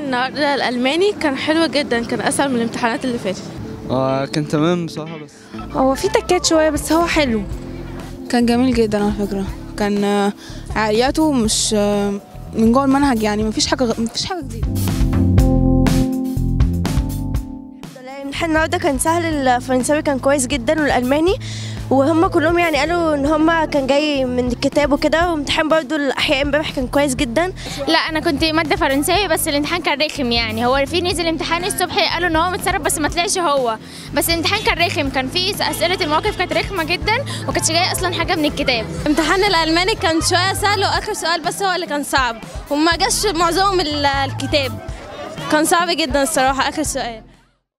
النهارده الالماني كان حلو جدا كان اسهل من الامتحانات اللي فاتت آه كان تمام بصراحة بس هو في تكات شوية بس هو حلو كان جميل جدا على فكرة كان آه، عالياته مش آه، من جوه المنهج يعني مفيش حاجة غ- مفيش حاجة جديدة الامتحان النهارده كان سهل الفرنساوي كان كويس جدا والالماني وهم كلهم يعني قالوا ان هم كان جاي من الكتاب وكده وامتحان برضو الاحياء امبارح كان كويس جدا لا انا كنت ماده فرنساوي بس الامتحان كان رخم يعني هو في نزل امتحان الصبح قالوا ان هو متسرب بس ما طلعش هو بس الامتحان كان رخم كان في اسئله المواقف كانت رخمه جدا وكانتش جايه اصلا حاجه من الكتاب امتحان الالماني كان شويه سهل واخر سؤال بس هو اللي كان صعب وما جاش معظمهم ال- الكتاب كان صعب جدا الصراحه اخر سؤال